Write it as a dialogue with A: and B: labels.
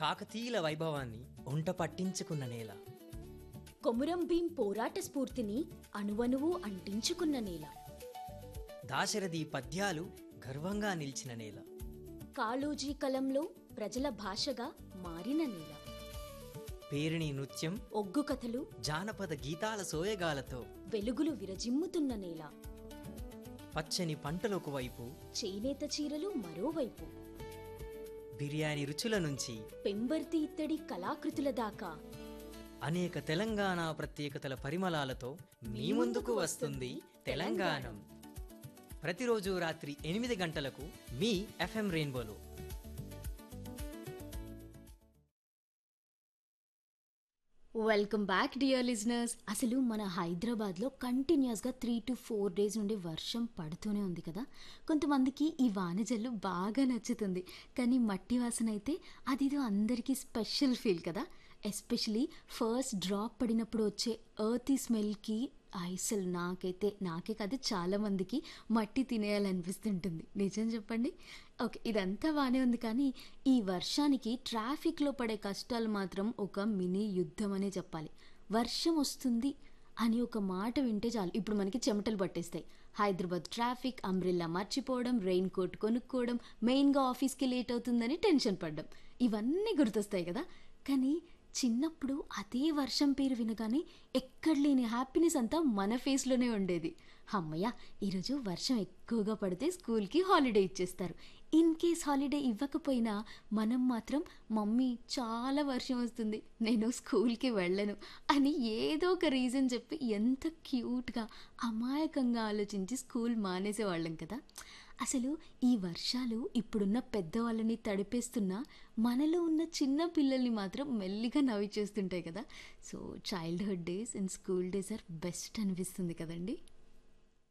A: కాకతీయుల వైభవాన్ని ఒంట పట్టించుకున్న నేల
B: కొమురం భీం పోరాట స్ఫూర్తిని అణువణువు అంటించుకున్న నేల
A: దాశరథి పద్యాలు గర్వంగా నిలిచిన నేల
B: కాళోజీ కలంలో ప్రజల భాషగా మారిన నేల
A: పేరిణి నృత్యం
B: ఒగ్గు కథలు
A: జానపద గీతాల సోయగాలతో
B: వెలుగులు విరజిమ్ముతున్న నేల
A: పచ్చని పంటలకు వైపు
B: చేనేత చీరలు మరోవైపు
A: బిర్యానీ రుచుల నుంచి
B: పెంబర్తి ఇత్తడి కళాకృతుల దాకా
A: అనేక తెలంగాణ ప్రత్యేకతల పరిమళాలతో మీ ముందుకు వస్తుంది తెలంగాణం ప్రతిరోజు రాత్రి ఎనిమిది గంటలకు మీ ఎఫ్ఎం రెయిన్బోలో
B: వెల్కమ్ బ్యాక్ డియర్ లిజనర్స్ అసలు మన హైదరాబాద్లో కంటిన్యూస్గా త్రీ టు ఫోర్ డేస్ నుండి వర్షం పడుతూనే ఉంది కదా కొంతమందికి ఈ వానజల్లు బాగా నచ్చుతుంది కానీ మట్టి వాసన అయితే అదిదో అందరికీ స్పెషల్ ఫీల్ కదా ఎస్పెషలీ ఫస్ట్ డ్రాప్ పడినప్పుడు వచ్చే ఎర్తీ స్మెల్కి అసలు నాకైతే నాకే కాదు చాలామందికి మట్టి తినేయాలనిపిస్తుంటుంది నిజం చెప్పండి ఓకే ఇదంతా బాగానే ఉంది కానీ ఈ వర్షానికి ట్రాఫిక్లో పడే కష్టాలు మాత్రం ఒక మినీ యుద్ధం అనే చెప్పాలి వర్షం వస్తుంది అని ఒక మాట వింటే చాలు ఇప్పుడు మనకి చెమటలు పట్టేస్తాయి హైదరాబాద్ ట్రాఫిక్ అంబ్రిల్లా మర్చిపోవడం రెయిన్ కోట్ కొనుక్కోవడం మెయిన్గా ఆఫీస్కి లేట్ అవుతుందని టెన్షన్ పడ్డం ఇవన్నీ గుర్తొస్తాయి కదా కానీ చిన్నప్పుడు అదే వర్షం పేరు వినగానే ఎక్కడ లేని హ్యాపీనెస్ అంతా మన ఫేస్లోనే ఉండేది అమ్మయ్య ఈరోజు వర్షం ఎక్కువగా పడితే స్కూల్కి హాలిడే ఇచ్చేస్తారు ఇన్ కేస్ హాలిడే ఇవ్వకపోయినా మనం మాత్రం మమ్మీ చాలా వర్షం వస్తుంది నేను స్కూల్కి వెళ్ళను అని ఏదో ఒక రీజన్ చెప్పి ఎంత క్యూట్గా అమాయకంగా ఆలోచించి స్కూల్ మానేసేవాళ్ళం కదా అసలు ఈ వర్షాలు ఇప్పుడున్న పెద్దవాళ్ళని తడిపేస్తున్నా మనలో ఉన్న చిన్న పిల్లల్ని మాత్రం మెల్లిగా నవ్వి చేస్తుంటాయి కదా so childhood days and school days are best అనిపిస్తుంది కదండి